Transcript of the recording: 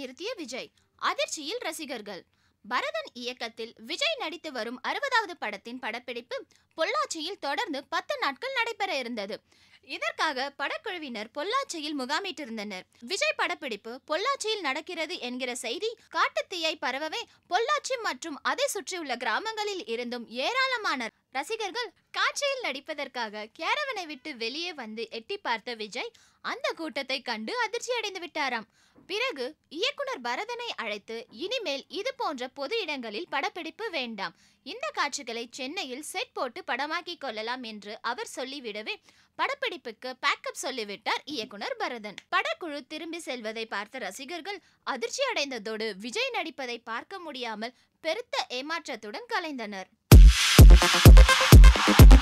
நிறுத்திய விஜய் அதிர்ச்சியில் ரசிகர்கள் பரதன் இயக்கத்தில் விஜய் நடித்து வரும் அறுபதாவது படத்தின் படப்பிடிப்பு பொள்ளாச்சியில் தொடர்ந்து பத்து நாட்கள் நடைபெற இருந்தது இதற்காக படக்குழுவினர் பொள்ளாச்சியில் முகாமிட்டிருந்தனர் விஜய் படப்பிடிப்பு பொள்ளாச்சியில் நடக்கிறது என்கிற செய்தி காட்டுத்தீயை பரவவே பொள்ளாச்சி மற்றும் அதை சுற்றியுள்ள கிராமங்களில் இருந்தும் ஏராளமான ரசிகர்கள் காட்சியில் நடிப்பதற்காக கேரவனை விட்டு வெளியே வந்து எட்டி பார்த்த விஜய் அந்த கூட்டத்தை கண்டு அதிர்ச்சி அடைந்து விட்டாராம் பிறகு இயக்குனர் பரதனை அழைத்து இனிமேல் இது போன்ற பொது இடங்களில் படப்பிடிப்பு வேண்டாம் இந்த காட்சிகளை சென்னையில் செட் போட்டு படமாக்கிக் கொள்ளலாம் என்று அவர் சொல்லிவிடவே படப்பிடிப்புக்கு பேக்கப் சொல்லிவிட்டார் இயக்குனர் பரதன் படக்குழு திரும்பி செல்வதை பார்த்த ரசிகர்கள் அதிர்ச்சி அடைந்ததோடு விஜய் நடிப்பதை பார்க்க முடியாமல் பெருத்த ஏமாற்றத்துடன் கலைந்தனர்